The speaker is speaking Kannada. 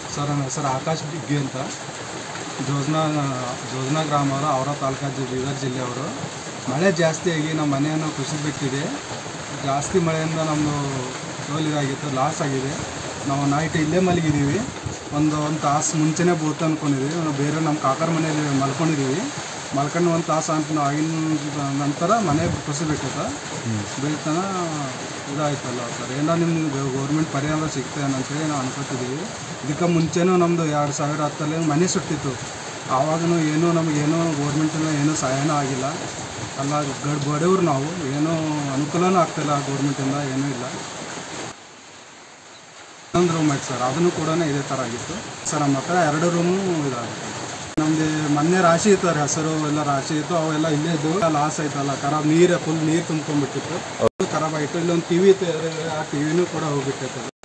ಸರ್ ನನ್ನ ಹೆಸರು ಆಕಾಶ್ ಡಿಗ್ಗಿ ಅಂತ ಜೋಜ್ನಾ ಜೋಜ್ನಾ ಗ್ರಾಮವರು ಅವರ ತಾಲೂಕು ಬೀದರ್ ಜಿಲ್ಲೆಯವರು ಮಳೆ ಜಾಸ್ತಿಯಾಗಿ ನಮ್ಮ ಮನೆಯನ್ನು ಕುಸಿದು ಬಿಟ್ಟಿದೆ ಜಾಸ್ತಿ ಮಳೆಯಿಂದ ನಮ್ಮದು ಟೋಲ್ ಇದಾಗಿತ್ತು ಲಾಸ್ ಆಗಿದೆ ನಾವು ನೈಟ್ ಇಲ್ಲೇ ಮಲಗಿದ್ದೀವಿ ಒಂದು ಒಂದು ತಾಸು ಮುಂಚೆನೇ ಬೂತ್ ಅಂದ್ಕೊಂಡಿದ್ದೀವಿ ನಾವು ಬೇರೆ ನಮ್ಮ ಕಾಕರ ಮನೆಯಲ್ಲಿ ಮಲ್ಕೊಂಡಿದ್ದೀವಿ ಮಲ್ಕೊಂಡು ಒಂದು ತಾಸು ಅಂತ ನಾವು ಆಗಿನ ನಂತರ ಮನೆ ಕುಸಿಬಿಟ್ಟಿತ್ತು ಬೀಳ್ತಾನ ಇದಾಯ್ತಲ್ಲ ಸರ್ ಏನೋ ನಿಮ್ಗೆ ಗೌರ್ಮೆಂಟ್ ಪರಿಹಾರ ಸಿಗ್ತದೆ ಅಂತೇಳಿ ನಾವು ಅನ್ಕೋತಿದ್ದೀವಿ ಇದಕ್ಕೆ ಮುಂಚೆನೂ ನಮ್ಮದು ಎರಡು ಸಾವಿರ ಹತ್ತರಲ್ಲಿ ಮನೆ ಸುಟ್ಟಿತ್ತು ಆವಾಗೂ ಏನೂ ನಮಗೇನೂ ಗೌರ್ಮೆಂಟಿಂದ ಏನೂ ಸಹಾಯನೂ ಆಗಿಲ್ಲ ಅಲ್ಲ ಗಡ್ ಬಡವ್ರು ನಾವು ಏನೂ ಅನುಕೂಲನೂ ಆಗ್ತಿಲ್ಲ ಗೌರ್ಮೆಂಟಿಂದ ಏನೂ ಇಲ್ಲ ಇನ್ನೊಂದು ರೂಮ್ ಐತೆ ಸರ್ ಅದನ್ನು ಕೂಡ ಇದೇ ಥರ ಆಗಿತ್ತು ಸರ್ ನಮ್ಮ ಹತ್ರ ಎರಡು ರೂಮು ಇದಾಗುತ್ತೆ ನಮ್ದು ಮೊನ್ನೆ ರಾಶಿ ಇತ್ತು ಅವ್ರ ಹೆಸರು ಎಲ್ಲ ರಾಶಿ ಇತ್ತು ಅವೆಲ್ಲ ಇಲ್ಲೇ ಇದ್ದು ಲಾಸ್ ಆಯ್ತಲ್ಲ ಖರಾಬ್ ನೀರು ಫುಲ್ ನೀರು ತುಂಬ್ಕೊಂಡ್ಬಿಟ್ಟಿತ್ತು ಖರಾಬ್ ಆಯಿತು ಇಲ್ಲೊಂದು ಟಿವಿ ಇತ್ತು ಎದುರುಗಡೆ, ಆ ಟಿವಿನೂ ಕೂಡ ಹೋಗ್ಬಿಟ್ಟಿತ್ತು